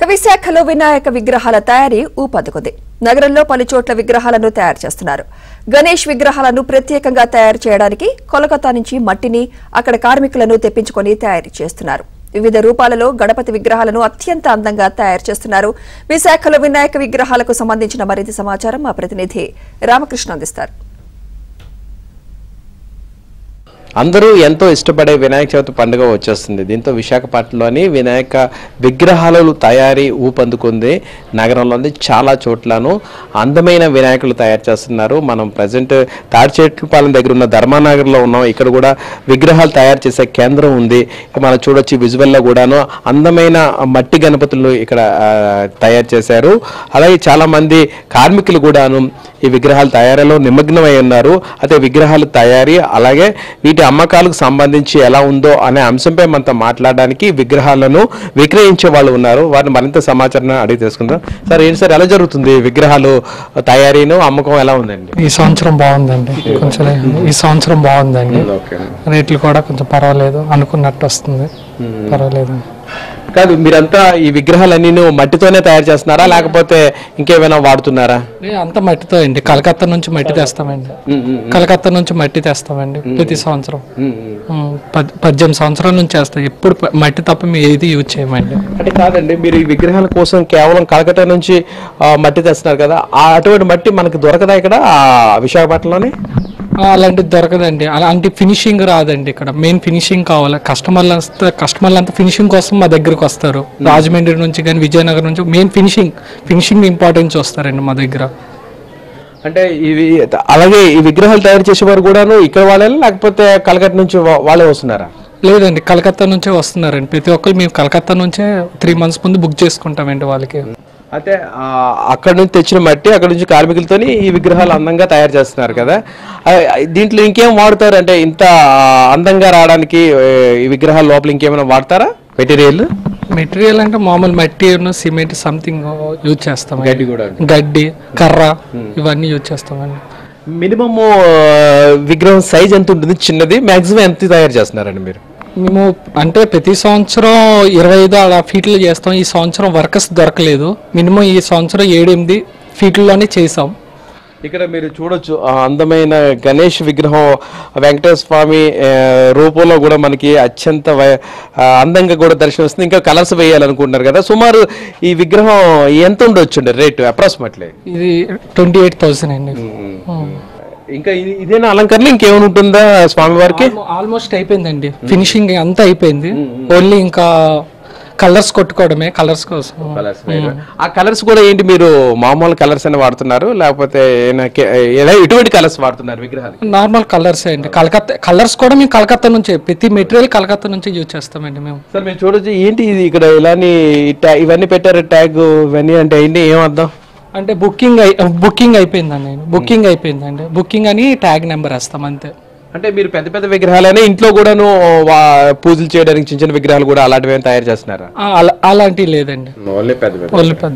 విశాఖలో వినాయక విగ్రహాల తయారీ ఊపందుకుంది నగరంలో పలు చోట్ల విగ్రహాలను తయారు చేస్తున్నారు గణేష్ విగ్రహాలను ప్రత్యేకంగా తయారు చేయడానికి కోలకతా నుంచి మట్టిని అక్కడ కార్మికులను తెప్పించుకొని తయారు చేస్తున్నారు వివిధ రూపాలలో గణపతి విగ్రహాలను అత్యంత అందంగా తయారు చేస్తున్నారు విశాఖలో వినాయక విగ్రహాలకు సంబంధించిన మరింత సమాచారం మా ప్రతినిధి రామకృష్ణ అందిస్తారు అందరూ ఎంతో ఇష్టపడే వినాయక చవితి పండుగ వచ్చేస్తుంది దీంతో విశాఖపట్నంలోని వినాయక విగ్రహాలు తయారీ ఊపందుకుంది నగరంలోని చాలా చోట్లను అందమైన వినాయకులు తయారు చేస్తున్నారు మనం ప్రజెంట్ తాడిచేట్లపాలెం దగ్గర ఉన్న ధర్మానగర్లో ఉన్నాం ఇక్కడ కూడా విగ్రహాలు తయారు చేసే కేంద్రం ఉంది మనం చూడొచ్చు విజువల్లో కూడాను అందమైన మట్టి గణపతులు ఇక్కడ ఆ, తయారు చేశారు అలాగే చాలా మంది కార్మికులు కూడాను ఈ విగ్రహాల తయారీలో నిమగ్నమై ఉన్నారు అయితే విగ్రహాల తయారీ అలాగే వీటి అమ్మకాలకు సంబంధించి ఎలా ఉందో అనే అంశంపై మనతో మాట్లాడడానికి విగ్రహాలను విక్రయించే వాళ్ళు ఉన్నారు వారిని మరింత సమాచారం అడిగి తెలుసుకుందాం సార్ ఏంటి సార్ ఎలా జరుగుతుంది విగ్రహాలు తయారీను అమ్మకం ఎలా ఉందండి ఈ సంవత్సరం బాగుందండి కొంచెం ఈ సంవత్సరం బాగుందండి ఓకే రేట్లు కూడా కొంచెం పర్వాలేదు అనుకున్నట్టు వస్తుంది పర్వాలేదు కాదు మీరంతా ఈ విగ్రహాలన్నీ మట్టితోనే తయారు చేస్తున్నారా లేకపోతే ఇంకేమైనా వాడుతున్నారా ఏ, అంతా మట్టితో అండి కలకత్తా నుంచి మట్టి తెస్తామండి కలకత్తా నుంచి మట్టి తెస్తామండి ప్రతి సంవత్సరం ఉమ్, పద్- పద్దెనిమిది సంవత్సరాల నుంచి చేస్తాం ఎప్పుడు ప- మట్టి తప్ప మేము ఏది యూజ్ చేయమండి అంటే కాదండి మీరు ఈ విగ్రహాల కోసం కేవలం కలకత్తా నుంచి ఆ, మట్టి తెస్తున్నారు కదా ఆ అటువంటి మట్టి మనకి దొరకదా ఇక్కడ ఆ, విశాఖపట్నంలోని ఆ, అలాంటిది దొరకదండి అలాంటి ఫినిషింగ్ రాదండి ఇక్కడ మెయిన్ ఫినిషింగ్ కావాలి కస్టమర్లు అంతా కస్టమర్లు అంతా ఫినిషింగ్ కోసం మా దగ్గరకు వస్తారు రాజమండ్రి నుంచి కానీ విజయనగరం నుంచి మెయిన్ ఫినిషింగ్ ఫినిషింగ్ ఇంపార్టెన్స్ వస్తారండి మా దగ్గర అంటే ఇవి అలాగే ఈ విగ్రహాలు తయారు చేసేవారు కూడాను ఇక్కడ వాళ్ళే లేకపోతే కలకత్తా నుంచి వా- వాళ్ళే వస్తున్నారా లేదండి కలకత్తా నుంచే వస్తున్నారండి ప్రతి ఒక్కరు మేము కలకత్తా నుంచే త్రీ మంత్స్ ముందు బుక్ చేసుకుంటామండి వాళ్ళకి అయితే ఆ, అక్కడ నుంచి తెచ్చిన మట్టి అక్కడ నుంచి కార్మికులతోని ఈ విగ్రహాలు అందంగా తయారు చేస్తున్నారు కదా ఆ, దీంట్లో ఇంకేం వాడతారు అంటే ఇంత అందంగా రావడానికి ఏ, ఈ విగ్రహాల లోపల ఇంకేమైనా వాడతారా మెటీరియల్ మెటీరియల్ అంటే మామూలు మట్టి సిమెంట్ సంథింగ్ యూజ్ చేస్తామండి గడ్డి కూడా గడ్డి కర్ర ఇవన్నీ యూజ్ చేస్తామండి మినిమమ్ విగ్రహం సైజ్ ఎంత ఉంటుంది చిన్నది మాక్సిమం ఎంత తయారు చేస్తున్నారండి మీరు మేము అంటే ప్రతి సంవత్సరం ఇరవై ఐదు అలా ఫీట్లు చేస్తాం ఈ సంవత్సరం వర్కర్స్ దొరకలేదు మినిమం ఈ సంవత్సరం ఏడు ఎనిమిది ఫీట్లలోనే చేసాం ఇక్కడ మీరు చూడొచ్చు ఆ అందమైన గణేష్ విగ్రహం వెంకటేశ్వర స్వామి ఆ, రూపంలో కూడా మనకి అత్యంత వై- ఆ, అందంగా కూడా దర్శనమిస్తుంది ఇంకా కలర్స్ వేయాలనుకుంటున్నారు కదా సుమారు ఈ విగ్రహం ఎంత ఉండొచ్చు రేటు అప్రాక్సిమేట్లీ ఇది ట్వంటీ ఎయిట్ థౌసండ్ అండి ఇంకా ఇది- ఇదేనా అలంకరణ ఇంకేమైనా ఉంటుందా స్వామివారికి ఆల్మోస్ట్ అయిపోయిందండి ఫినిషింగ్ అంతా అయిపోయింది ఓన్లీ ఇంకా కలర్స్ కొట్టుకోవడమే కలర్స్ కోసం ఆ కలర్స్ కూడా ఏంటి మీరు మామూలు కలర్స్ అని వాడుతున్నారు లేకపోతే ఏనా- కే- ఎలా ఎటువంటి కలర్స్ వాడుతున్నారు విగ్రహాలు నార్మల్ కలర్స్ అండి కలకత్తా కలర్స్ కూడా మేము కలకత్తా నుంచే ప్రతి మెటీరియల్ కలకత్తా నుంచి యూజ్ చేస్తామండి మేము సార్ మీరు చూడొచ్చు ఏంటి ఇది ఇక్కడ ఇలాని ట్యా- ఇవన్నీ పెట్టారు ట్యాగ్ ఇవన్నీ అంటే ఏంటి ఏం అర్థం అంటే బుకింగ్ అయి బుకింగ్ అయిపోయిందండి బుకింగ్ అయిపోయిందండి బుకింగ్ అని ట్యాగ్ నెంబర్ వేస్తాం అంతే అంటే మీరు పెద్ద పెద్ద విగ్రహాలనే ఇంట్లో కూడాను వా- పూజలు చేయడానికి చిన్న చిన్న విగ్రహాలు కూడా అలాంటివి ఏమైనా తయారు చేస్తున్నారా ఆ, అలా అలాంటివి లేదండి ఓన్లీ పెద్ద పెద్ద ఒళ్ళు పెద్ద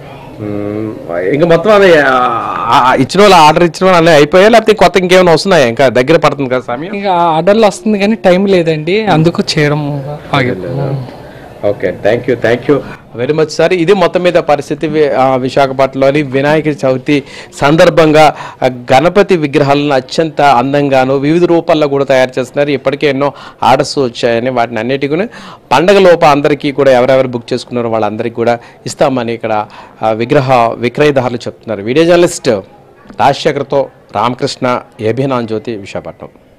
ఇంకా మొత్తం అది ఆ, ఆ, ఇచ్చిన వాళ్ళు ఆర్డర్ ఇచ్చిన వాళ్ళు అన్నీ అయిపోయా లేకపోతే కొత్త ఇంకేమైనా వస్తున్నాయా ఇంకా దగ్గర పడుతుంది కదా సమయం ఇక ఆర్డర్లు వస్తుంది కానీ టైం లేదండి అందుకు చేయడం ఆగింది okay thank you thank you very much sir ఇది మొత్తం మీద పరిస్థితి వి- ఆ, విశాఖపట్నంలోని వినాయక చవితి సందర్భంగా ఆ, గణపతి విగ్రహాలను అత్యంత అందంగాను వివిధ రూపాల్లో కూడా తయారు చేస్తున్నారు ఇప్పటికే ఎన్నో ఆర్డర్స్ వచ్చాయని వాటిని అన్నిటి పండగ లోప అందరికీ కూడా ఎవరెవరు బుక్ చేసుకున్నారో వాళ్ళందరికీ కూడా ఇస్తామని ఇక్కడ ఆ, విగ్రహ విక్రయదారులు చెప్తున్నారు వీడియో జర్నలిస్ట్ రాజశేఖర్తో రామకృష్ణ ఏబినాన్ జ్యోతి విశాఖపట్నం